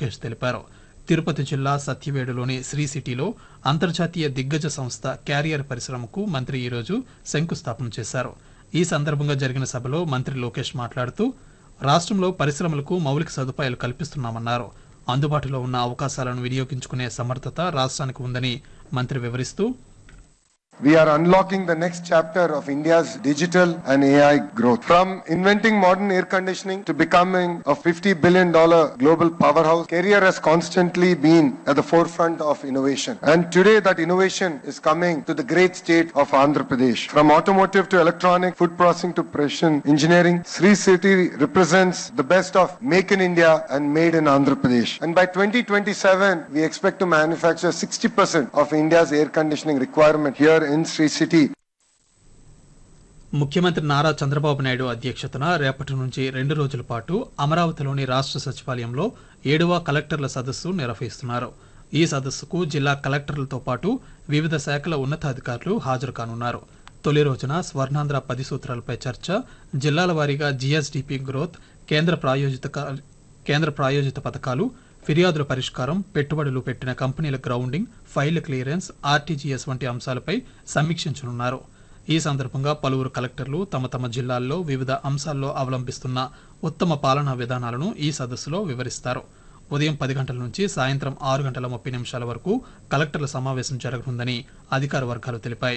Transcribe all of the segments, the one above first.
లోకేష్ తెలిపారు తిరుపతి జిల్లా సత్యవేడులోని శ్రీ సిటీలో అంతర్జాతీయ దిగ్గజ సంస్థ క్యారియర్ పరిశ్రమకు మంత్రి ఈరోజు శంకుస్థాపన చేశారు ఈ సందర్భంగా జరిగిన సభలో మంత్రి లోకేష్ మాట్లాడుతూ రాష్ట్రంలో పరిశ్రమలకు మౌలిక సదుపాయాలు కల్పిస్తున్నామన్నారు అందుబాటులో ఉన్న అవకాశాలను వినియోగించుకునే సమర్థత రాష్ట్రానికి ఉందని మంత్రి వివరిస్తూ We are unlocking the next chapter of India's digital and AI growth. From inventing modern air conditioning to becoming a $50 billion global powerhouse, Carrier has constantly been at the forefront of innovation. And today that innovation is coming to the great state of Andhra Pradesh. From automotive to electronic, food processing to precision engineering, Sri City represents the best of Make in India and Made in Andhra Pradesh. And by 2027, we expect to manufacture 60% of India's air conditioning requirement here in Sri City. ముఖ్యమంత్రి నారా చంద్రబాబు నాయుడు అధ్యక్షతన రేపటి నుంచి రెండు రోజుల పాటు అమరావతిలోని రాష్ట్ర సచివాలయంలో ఏడవ కలెక్టర్ల సదస్సు నిర్వహిస్తున్నారు ఈ సదస్సుకు జిల్లా కలెక్టర్లతో పాటు వివిధ శాఖల ఉన్నతాధికారులు హాజరు కానున్నారు తొలి రోజున స్వర్ణాంధ్ర పది సూత్రాలపై చర్చ జిల్లాల వారీగా జీఎస్డీపీ గ్రోత్ కేంద్ర ప్రాయోజిత క- కేంద్ర ప్రాయోజిత పథకాలు ఫిర్యాదుల పరిష్కారం పెట్టుబడులు పెట్టిన కంపెనీల గ్రౌండింగ్ ఫైల్ క్లియరెన్స్ ఆర్టీజీఎస్ వంటి అంశాలపై సమీక్షించనున్నారు ఈ సందర్భంగా పలువురు కలెక్టర్లు తమ తమ జిల్లాల్లో వివిధ అంశాల్లో అవలంబిస్తున్న ఉత్తమ పాలనా విధానాలను ఈ సదస్సులో వివరిస్తారు ఉదయం పది గంటల నుంచి సాయంత్రం ఆరు గంటల ముప్పై నిమిషాల వరకు కలెక్టర్ల సమావేశం జరగనుందని అధికార వర్గాలు తెలిపాయి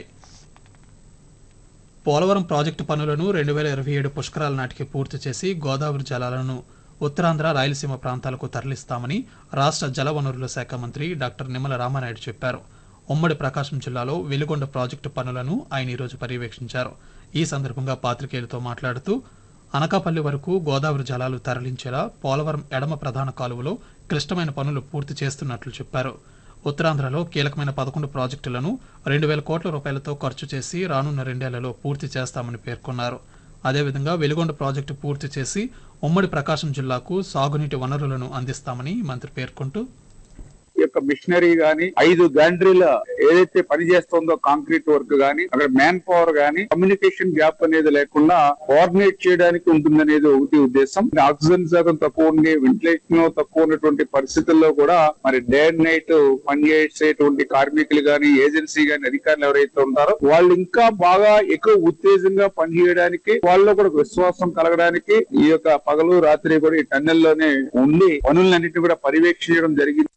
పోలవరం ప్రాజెక్టు పనులను రెండు వేల ఇరవై ఏడు పుష్కరాల నాటికి పూర్తి చేసి గోదావరి జలాలను ఉత్తరాంధ్ర రాయలసీమ ప్రాంతాలకు తరలిస్తామని రాష్ట్ర జలవనరుల శాఖ మంత్రి డాక్టర్ నిమ్మల రామానాయుడు చెప్పారు ఉమ్మడి ప్రకాశం జిల్లాలో వెలుగొండ ప్రాజెక్టు పనులను ఆయన ఈరోజు పర్యవేక్షించారు ఈ సందర్భంగా పాత్రికేయులతో మాట్లాడుతూ అనకాపల్లి వరకు గోదావరి జలాలు తరలించేలా పోలవరం ఎడమ ప్రధాన కాలువలో క్లిష్టమైన పనులు పూర్తి చేస్తున్నట్లు చెప్పారు ఉత్తరాంధ్రలో కీలకమైన పదకొండు ప్రాజెక్టులను రెండు వేల కోట్ల రూపాయలతో ఖర్చు చేసి రానున్న రెండేళ్లలో పూర్తి చేస్తామని పేర్కొన్నారు అదేవిధంగా వెలుగొండ ప్రాజెక్టు పూర్తి చేసి ఉమ్మడి ప్రకాశం జిల్లాకు సాగునీటి వనరులను అందిస్తామని మంత్రి పేర్కొంటూ ఈ యొక్క మిషనరీ గాని ఐదు గ్యాండ్రీల ఏదైతే పని చేస్తుందో కాంక్రీట్ వర్క్ గాని అక్కడ మ్యాన్ పవర్ గాని కమ్యూనికేషన్ గ్యాప్ అనేది లేకుండా కోఆర్డినేట్ చేయడానికి ఉంటుందనేది ఒకటి ఉద్దేశం ఆక్సిజన్ శాతం తక్కువ ఉండి వెంటిలేషన్ తక్కువ ఉన్నటువంటి పరిస్థితుల్లో కూడా మరి డే అండ్ నైట్ పనిచేసేటువంటి కార్మికులు గాని ఏజెన్సీ గాని అధికారులు ఎవరైతే ఉంటారో వాళ్ళు ఇంకా బాగా ఎక్కువ ఉత్తేజంగా పనిచేయడానికి వాళ్ళలో కూడా ఒక విశ్వాసం కలగడానికి ఈ యొక్క పగలు రాత్రి కూడా ఈ టన్నెల్లోనే ఉండి పనులన్నింటినీ కూడా పర్యవేక్షించడం జరిగింది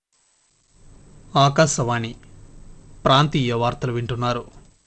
ఆకాశవాణి ప్రాంతీయ వార్తలు వింటున్నారు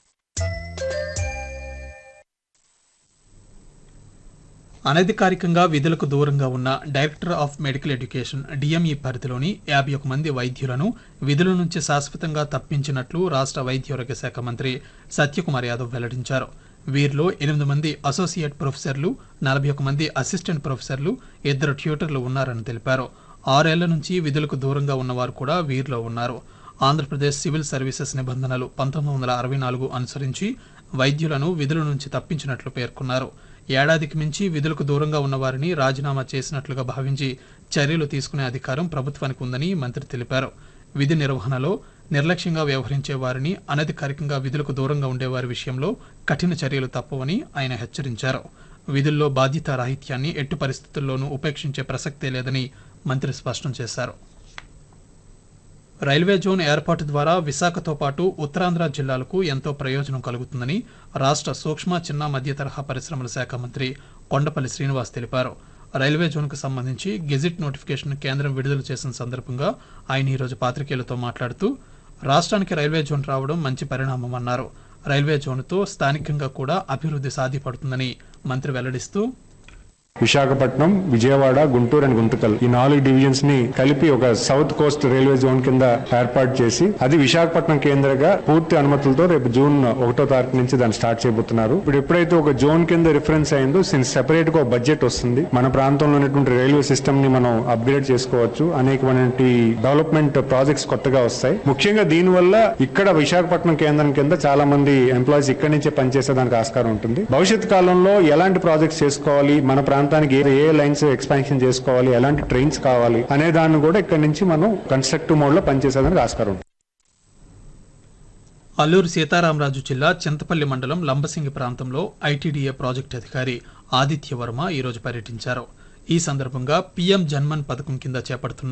అనధికారికంగా విధులకు దూరంగా ఉన్న director of medical education DME పరిధిలోని యాభై ఒక మంది వైద్యులను విధుల నుంచి శాశ్వతంగా తప్పించినట్లు రాష్ట్ర వైద్యారోగ్య శాఖ మంత్రి సత్యకుమార్ యాదవ్ వెల్లడించారు వీరిలో ఎనిమిది మంది అసోసియేట్ ప్రొఫెసర్లు నలభై ఒక మంది అసిస్టెంట్ ప్రొఫెసర్లు ఇద్దరు ట్యూటర్లు ఉన్నారని తెలిపారు ఆరేళ్ల నుంచి విధులకు దూరంగా ఉన్నవారు కూడా వీరిలో ఉన్నారు ఆంధ్రప్రదేశ్ సివిల్ సర్వీసెస్ నిబంధనలు పంతొమ్మిది వందల అరవై నాలుగు అనుసరించి వైద్యులను విధుల నుంచి తప్పించినట్లు పేర్కొన్నారు ఏడాదికి మించి విధులకు దూరంగా ఉన్న వారిని రాజీనామా చేసినట్లుగా భావించి చర్యలు తీసుకునే అధికారం ప్రభుత్వానికి ఉందని మంత్రి తెలిపారు విధి నిర్వహణలో నిర్లక్ష్యంగా వ్యవహరించే వారిని అనధికారికంగా విధులకు దూరంగా ఉండేవారి విషయంలో కఠిన చర్యలు తప్పవని ఆయన హెచ్చరించారు విధుల్లో బాధ్యతారాహిత్యాన్ని ఎట్టి పరిస్థితుల్లోనూ ఉపేక్షించే ప్రసక్తే లేదని మంత్రి స్పష్టం చేశారు రైల్వే జోన్ ఏర్పాటు ద్వారా విశాఖతో పాటు ఉత్తరాంధ్ర జిల్లాలకు ఎంతో ప్రయోజనం కలుగుతుందని రాష్ట్ర సూక్ష్మ చిన్న మధ్య తరహా పరిశ్రమల శాఖ మంత్రి కొండపల్లి శ్రీనివాస్ తెలిపారు రైల్వే జోన్కు సంబంధించి గెజిట్ నోటిఫికేషన్ కేంద్రం విడుదల చేసిన సందర్భంగా ఆయన ఈరోజు పాత్రికేయులతో మాట్లాడుతూ రాష్ట్రానికి రైల్వే జోన్ రావడం మంచి పరిణామం అన్నారు రైల్వే జోన్తో స్థానికంగా కూడా అభివృద్ధి సాధ్యపడుతుందని మంత్రి వెల్లడిస్తూ విశాఖపట్నం విజయవాడ గుంటూరు అండ్ గుంతకల్ ఈ నాలుగు డివిజన్స్ ని కలిపి ఒక సౌత్ కోస్ట్ రైల్వే జోన్ కింద ఏర్పాటు చేసి అది విశాఖపట్నం కేంద్రంగా పూర్తి అనుమతులతో రేపు జూన్ ఒకటో తారీఖు నుంచి దాన్ని స్టార్ట్ చేయబోతున్నారు ఇప్పుడు ఎప్పుడైతే ఒక జోన్ కింద రిఫరెన్స్ అయిందో సిన్స్ సెపరేట్ గా ఒక బడ్జెట్ వస్తుంది మన ప్రాంతంలో ఉన్నటువంటి రైల్వే సిస్టమ్ ని మనం అప్గ్రేడ్ చేసుకోవచ్చు అనేకమైనటువంటి డెవలప్మెంట్ ప్రాజెక్ట్స్ కొత్తగా వస్తాయి ముఖ్యంగా దీనివల్ల ఇక్కడ విశాఖపట్నం కేంద్రం కింద చాలా మంది ఎంప్లాయీస్ ఇక్కడి నుంచే పనిచేసేదానికి ఆస్కారం ఉంటుంది భవిష్యత్ కాలంలో ఎలాంటి ప్రాజెక్ట్స్ చేసుకోవాలి మన ప్రాంతానికి ఏ ఏ లైన్స్ ఎక్స్పాన్షన్ చేసుకోవాలి ఎలాంటి ట్రైన్స్ కావాలి అనే దాన్ని కూడా ఇక్కడ నుంచి మనం కన్స్ట్రక్టివ్ మోడ్ లో పనిచేసేదానికి ఆస్కారం ఉంటుంది అల్లూరు సీతారామరాజు జిల్లా చింతపల్లి మండలం లంబసింగి ప్రాంతంలో ఐటీడీఏ ప్రాజెక్టు అధికారి ఆదిత్య వర్మ ఈరోజు పర్యటించారు ఈ సందర్భంగా పీఎం జన్మన్ పథకం కింద చేపడుతున్న